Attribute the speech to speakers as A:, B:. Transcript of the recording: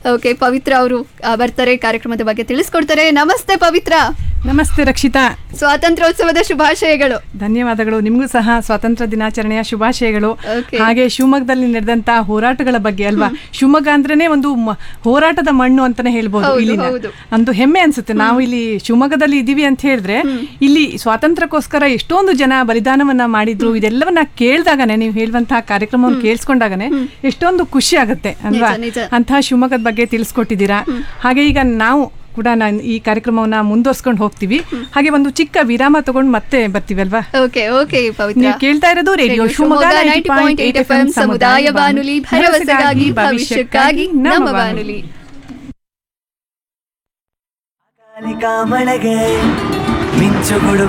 A: Okay ಪವಿತ್ರ ಅವರು ಬರ್ತಾರೆ ಕಾರ್ಯಕ್ರಮದ ಬಗ್ಗೆ ತಿಳಿಸ್ಕೊಡ್ತಾರೆ ನಮಸ್ತೆ ಪವಿತ್ರ
B: ನಮಸ್ತೆ ರಕ್ಷಿತಾ
A: ಸ್ವಾತಂತ್ರ್ಯೋತ್ಸವದ ಶುಭಾಶಯಗಳು
B: ಧನ್ಯವಾದಗಳು ನಿಮಗೂ ಸಹ ಸ್ವಾತಂತ್ರ್ಯ ದಿನಾಚರಣೆಯ ಶುಭಾಶಯಗಳು
A: Okay.
B: ಹಾಗೆ ಶಿವಮೊಗ್ಗದಲ್ಲಿ ನಡೆದಂತ ಹೋರಾಟಗಳ ಬಗ್ಗೆ ಅಲ್ವಾ ಶಿವಮೊಗ್ಗ ಅಂದ್ರೇನೆ ಒಂದು ಮ- ಹೋರಾಟದ ಮಣ್ಣು ಅಂತಾನೆ ಹೇಳ್ಬೋದು
A: ಹೌದು,
B: ಇಲ್ಲಿನ
A: ಹೌದು.
B: ಒಂದು ಹೆಮ್ಮೆ ಅನ್ಸುತ್ತೆ ನಾವು ಇಲ್ಲಿ ಶಿವಮೊಗ್ಗದಲ್ಲಿ ಇದೀವಿ ಅಂತ ಹೇಳಿದ್ರೆ ಇಲ್ಲಿ ಸ್ವಾತಂತ್ರ್ಯಕ್ಕೋಸ್ಕರ ಎಷ್ಟೊಂದು ಜನ ಬಲಿದಾನವನ್ನ ಮಾಡಿದ್ರು ಇದೆಲ್ಲವನ್ನ ಕೇಳಿದಾಗನೆ ನೀವು ಹೇಳುವಂತಹ ಕಾರ್ಯಕ್ರಮವನ್ನು ಕೇಳಿಸ್ಕೊಂಡಾಗನೆ ಎಷ್ಟೊಂದು ಖುಷಿ ಆಗುತ್ತೆ ಅಲ್ವಾ
A: ನಿಜ, ನಿಜ.
B: ಅಂತಹ ಶಿವಮೊಗ್ಗದ ಬಗ್ಗೆ ತಿಳಿಸ್ಕೊಟ್ಟಿದ್ದೀರಾ ಹಾಗೆ ಈಗ ನಾವು ಕೂಡ ನಾನು ಈ ಕಾರ್ಯಕ್ರಮವನ್ನ ಮುಂದುವರ್ಸ್ಕೊಂಡು ಹೋಗ್ತೀವಿ ಹಾಗೆ ಒಂದು ಚಿಕ್ಕ ವಿರಾಮ ತಗೊಂಡು ಮತ್ತೆ ಬರ್ತೀವಿ ಅಲ್ವಾ
A: ಓಕೆ ಓಕೆ ಪವಿತ್ರ
B: ನೀವು ಕೇಳ್ತಾ ಇರೋದು ರೇಡಿಯೋ ಶಿವಮೊಗ್ಗ
A: 90.8 FM ಸಮುದಾಯ ಬಾನುಲಿ ಭರವಸೆಗಾಗಿ ಭವಿಷ್ಯಕ್ಕಾಗಿ ನಮ್ಮ ಬಾನುಲಿ
C: ಕಾಲಿಕಾ ಮಳೆಗೆ ಮಿಂಚುಗಳು